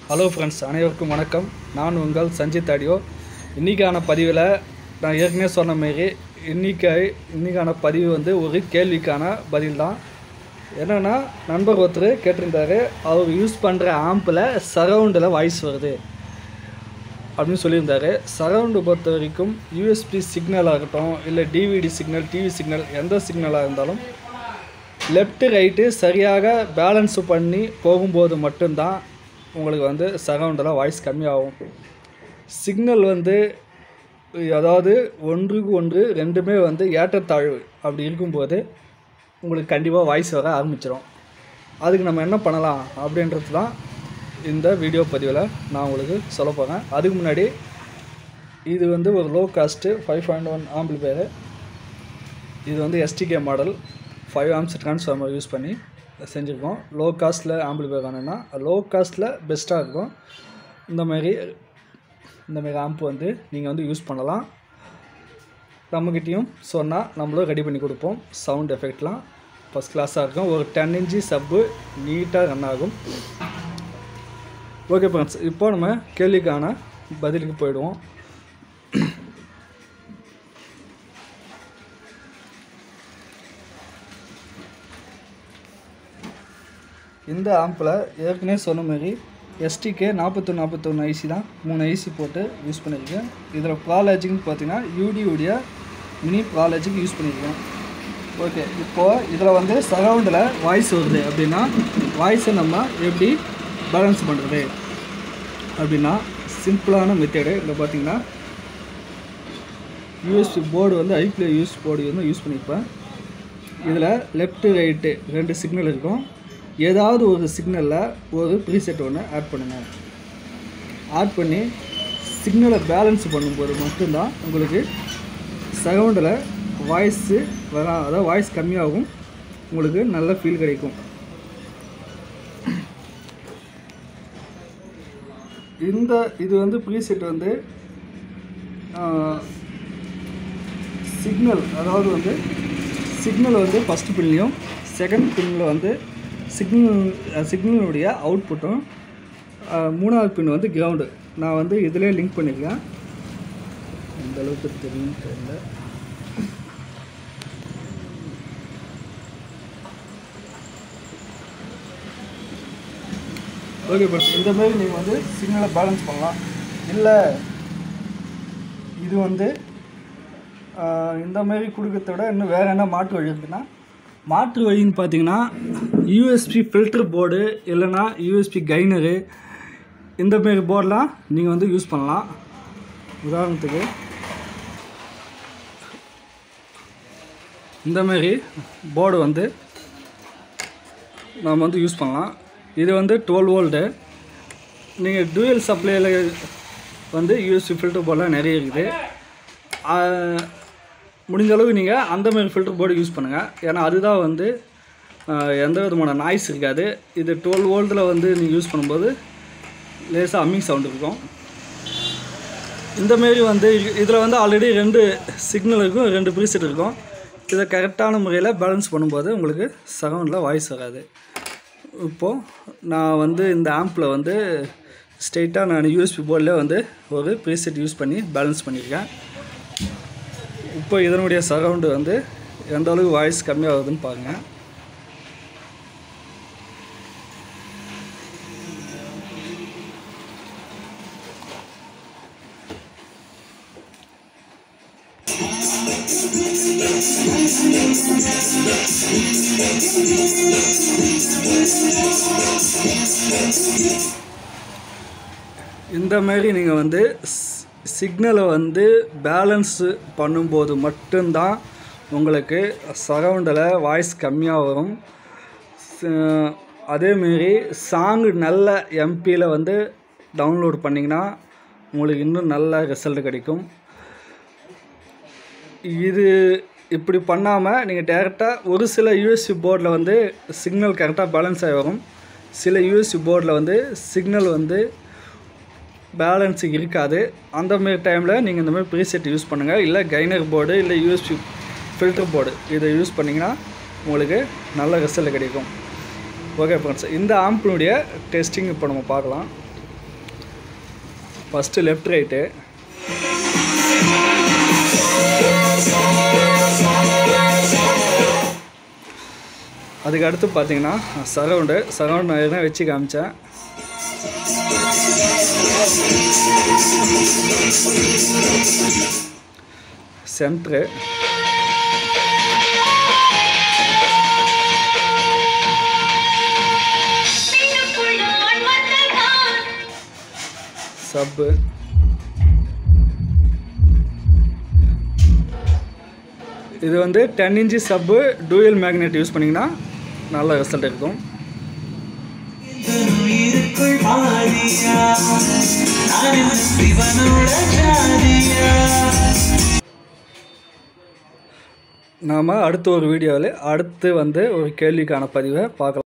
hello friends அனைவருக்கும் வணக்கம் நான் உங்கள் சஞ்சித் ஆடியோ இன்றைக்கான பதிவில் நான் ஏற்கனவே சொன்ன மாரி இன்னைக்கு இன்றைக்கான பதிவு வந்து ஒரு கேள்விக்கான பதில் தான் என்னென்னா நண்பர் ஒருத்தர் கேட்டிருந்தாரு அவர் யூஸ் பண்ணுற ஆம்பில் சரவுண்டில் வாய்ஸ் வருது அப்படின்னு சொல்லியிருந்தாரு சரவுண்டு பொறுத்த வரைக்கும் யூஎஸ்பி சிக்னல் ஆகட்டும் இல்லை டிவிடி சிக்னல் டிவி சிக்னல் எந்த சிக்னலாக இருந்தாலும் லெஃப்ட்டு ரைட்டு சரியாக பேலன்ஸ் பண்ணி போகும்போது மட்டும்தான் உங்களுக்கு வந்து சரவுண்டில் வாய்ஸ் கம்மியாகும் சிக்னல் வந்து அதாவது ஒன்றுக்கு ஒன்று ரெண்டுமே வந்து ஏற்றத்தாழ்வு அப்படி இருக்கும்போது உங்களுக்கு கண்டிப்பாக வாய்ஸ் வர ஆரம்பிச்சிடும் அதுக்கு நம்ம என்ன பண்ணலாம் அப்படின்றது தான் இந்த வீடியோ பதிவில் நான் உங்களுக்கு சொல்ல போகிறேன் அதுக்கு முன்னாடி இது வந்து ஒரு low cost five point one amplifier இது வந்து STK model five amps transformer use பண்ணி செஞ்சுருக்கோம் லோ காஸ்ட்டில் ஆம்பிளிஃபயர் வேணும்னா லோ காஸ்ட்டில் பெஸ்ட்டாக இருக்கும் இந்த மாதிரி இந்த மாதிரி ஆம்ப் வந்து நீங்கள் வந்து யூஸ் பண்ணலாம் நம்மக்கிட்டேயும் சொன்னால் நம்மளும் ரெடி பண்ணி கொடுப்போம் சவுண்ட் எஃபெக்ட்லாம் ஃபஸ்ட் கிளாஸாக இருக்கும் ஒரு டென் இன்ச்சி சப்பு நீட்டாக ரன் ஆகும் ஓகே ஃப்ரெண்ட்ஸ் இப்போ நம்ம கேள்விக்கான பதிலுக்கு போயிடுவோம் இந்த ஆம்பில் ஏற்கனவே சொன்ன மாதிரி எஸ்டிகே நாற்பத்தொன்று நாற்பத்தொன்று ஐசி தான் மூணு ஐசி போட்டு யூஸ் பண்ணியிருக்கேன் இதில் ப்ராலஜிக்னு பார்த்தீங்கன்னா யூடியுடைய மினி ப்ராலஜிக் யூஸ் பண்ணியிருக்கேன் ஓகே இப்போது இதில் வந்து சரவுண்டில் வாய்ஸ் வருது அப்படின்னா வாய்ஸை நம்ம எப்படி பேலன்ஸ் பண்ணுறது அப்படின்னா சிம்பிளான மெத்தேடு இதில் பார்த்தீங்கன்னா யூஎஸ்பி போர்டு வந்து ஐபிஎல் யூஎஸ் போர்டு வந்து யூஸ் பண்ணியிருப்பேன் இதில் லெஃப்ட்டு ரைட்டு ரெண்டு சிக்னல் இருக்கும் ஏதாவது ஒரு சிக்னலில் ஒரு ப்ரீசெட் ஒன்று ஆட் பண்ணுங்கள் ஆட் பண்ணி சிக்னலை பேலன்ஸ் பண்ணும்போது மட்டும்தான் உங்களுக்கு சரவுண்டில் வாய்ஸு வர அதாவது வாய்ஸ் கம்மியாகும் உங்களுக்கு நல்ல ஃபீல் கிடைக்கும் இந்த இது வந்து ப்ரீசெட் வந்து சிக்னல் அதாவது வந்து சிக்னல் வந்து ஃபஸ்ட்டு பின்லையும் செகண்ட் பின்னில் வந்து சிக்னல் சிக்னலுடைய அவுட்புட்டும் மூணாவது பின் வந்து கிரவுண்டு நான் வந்து இதிலே லிங்க் பண்ணியிருக்கேன் எந்த அளவுக்கு தெரியும் தெரியல ஓகே பட் இந்த மாதிரி நீங்கள் வந்து சிக்னலை பேலன்ஸ் பண்ணலாம் இல்லை இது வந்து இந்த மாதிரி கொடுக்கறத விட இன்னும் வேறு என்ன மாற்று வழி இருக்குன்னா மாற்று வழின்னு பார்த்தீங்கன்னா யூஎஸ்பி ஃபில்டர் போர்டு இல்லைன்னா யூஎஸ்பி கைனரு இந்த மாரி போர்டெலாம் நீங்கள் வந்து யூஸ் பண்ணலாம் உதாரணத்துக்கு இந்த மாதிரி போர்டு வந்து நாம் வந்து யூஸ் பண்ணலாம் இது வந்து டுவெல் வோல்டு நீங்கள் டூயல் சப்ளையில் வந்து யூஎஸ்பி ஃபில்டர் போர்டெலாம் நிறைய இருக்குது முடிஞ்ச அளவுக்கு நீங்கள் அந்த மாதிரி ஃபில்டர் போர்டு யூஸ் பண்ணுங்கள் ஏன்னா அதுதான் வந்து எந்த விதமான நாய்ஸ் இருக்காது இது டுவெல் வோல்ட்டில் வந்து நீங்கள் யூஸ் பண்ணும்போது லேசாக அம்மிங் சவுண்ட் இருக்கும் இந்தமாரி வந்து இதில் வந்து ஆல்ரெடி ரெண்டு சிக்னல் இருக்கும் ரெண்டு ப்ரீசெட் இருக்கும் இதை கரெக்டான முறையில் பேலன்ஸ் பண்ணும்போது உங்களுக்கு சரவுண்டில் வாய்ஸ் வராது இப்போது நான் வந்து இந்த ஆம்பில் வந்து ஸ்ட்ரெயிட்டாக நான் யூஎஸ்பி போர்டில் வந்து ஒரு ப்ரீசெட் யூஸ் பண்ணி பேலன்ஸ் பண்ணியிருக்கேன் இப்போ இதனுடைய சரவுண்டு வந்து எந்த அளவுக்கு வாய்ஸ் கம்மியாகுதுன்னு பாருங்கள் இந்த மாதிரி நீங்கள் வந்து சிக்னலை வந்து பேலன்ஸு பண்ணும்போது மட்டும்தான் உங்களுக்கு சரவுண்டில் வாய்ஸ் கம்மியாக வரும் அதேமாரி சாங்கு நல்ல எம்பியில் வந்து டவுன்லோட் பண்ணிங்கன்னா உங்களுக்கு இன்னும் நல்ல ரிசல்ட் கிடைக்கும் இது இப்படி பண்ணாமல் நீங்கள் டேரெக்டாக ஒரு சில யூஎஸ்சி போர்டில் வந்து சிக்னல் கரெக்டாக பேலன்ஸ் ஆகி வரும் சில யூஎஸ்சி போர்டில் வந்து சிக்னல் வந்து பேலன்ஸ் இருக்காது அந்த மாரி டைமில் நீங்கள் இந்த மாதிரி ப்ரீசெட் யூஸ் பண்ணுங்கள் இல்லை கைனர் போர்டு இல்லை யூஎஸ்பி ஃபில்டர் போர்டு இதை யூஸ் பண்ணிங்கன்னா உங்களுக்கு நல்ல ரிசல்ட் கிடைக்கும் ஓகே ஃப்ரெண்ட்ஸ் இந்த ஆம்பினுடைய டெஸ்டிங் இப்போ நம்ம பார்க்கலாம் ஃபஸ்ட்டு லெஃப்ட் ரைட்டு அதுக்கு அடுத்து பார்த்தீங்கன்னா சரவுண்டு சரவுண்ட் நான் எதுனா வச்சு காமிச்சேன் சென்ட்ரு சப்பு இது வந்து ten inch sub dual magnet use பண்ணிங்கன்னா நல்ல ரிசல்ட் இருக்கும் உயிருக்குள் பாதியா நான் என்ன சிவனோட ஜாதியா நாம் அடுத்த ஒரு வீடியோவில் அடுத்து வந்து ஒரு கேள்விக்கான பதிவை பார்க்கலாம்